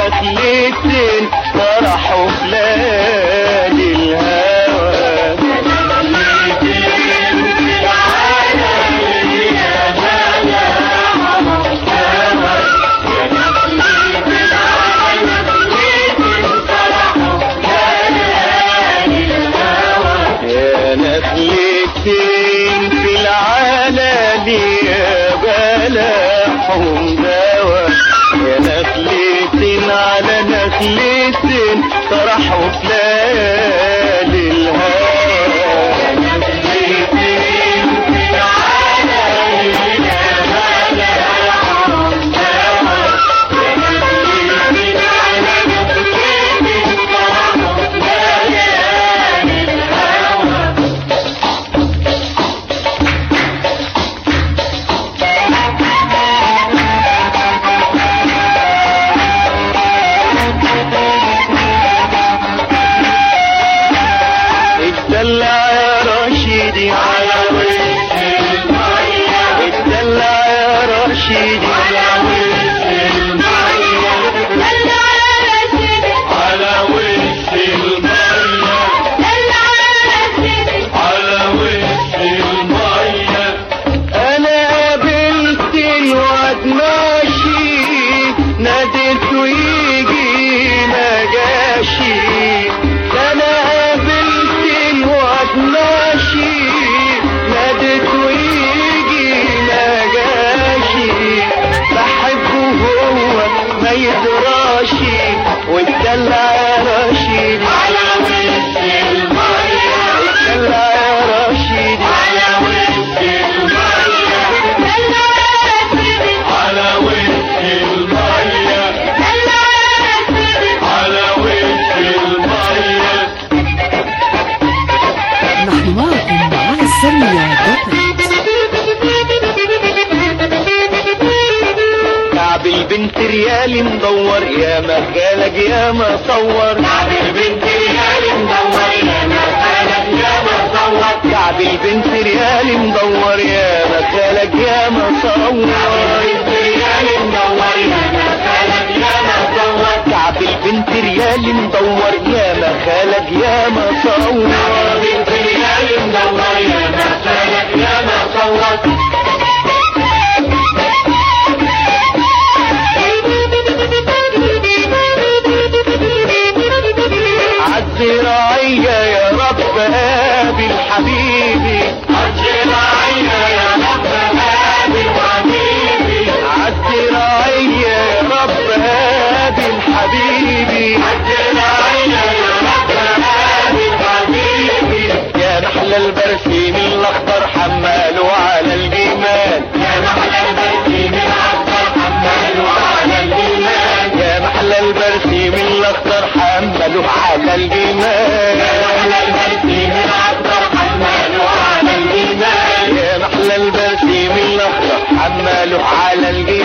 نخلتين فرحوا في ليالي الهوى يا نخلتين في العلالي يا بلاحهم دوا يا نخلتين على نخلتين طرحوا في ليالي الهوى اتدلع يا رشيدي على وش المية اتدلع يا رشيدي على وش المية على وش المية على وش المية انا قابلت الواد ماشي ناديته يجي ما جاشي انا قابلت الواد ماشي ناديته يجي ما جاشي بحبه هو ما يدراشي واتدلع يا رشيد على وش المية اتدلع يا رشيد على وش المية على وش المية على وش المية نحن معكم على السريع دوت كعب البنت ريالي مدور يا مخالك يا ما صور كعب البنت ريالي مدور يا مخالك يا ما صور كعب البنت ريالي مدور يا مخالك يا ما صور كعب البنت ريالي مدور يا مخالك يا ما صور بنت ريالي مدور يا مخالك يا ما صور عالزراعية يا رب قابل حبيبي عالزراعية يا رب قابل حبيبي عالزراعية يا رب قابل حبيبي عالزراعية يا رب قابل حبيبي يا نحل البرسيم الاخضر حماله على الجمال يا نحل البرسيم الاخضر حماله على الجمال يا محل البرسيم الاخضر حمله على الجمال يا محل البرسيم الاخضر حمله على الجمال يا محل البرسيم الاخضر حمله على الجمال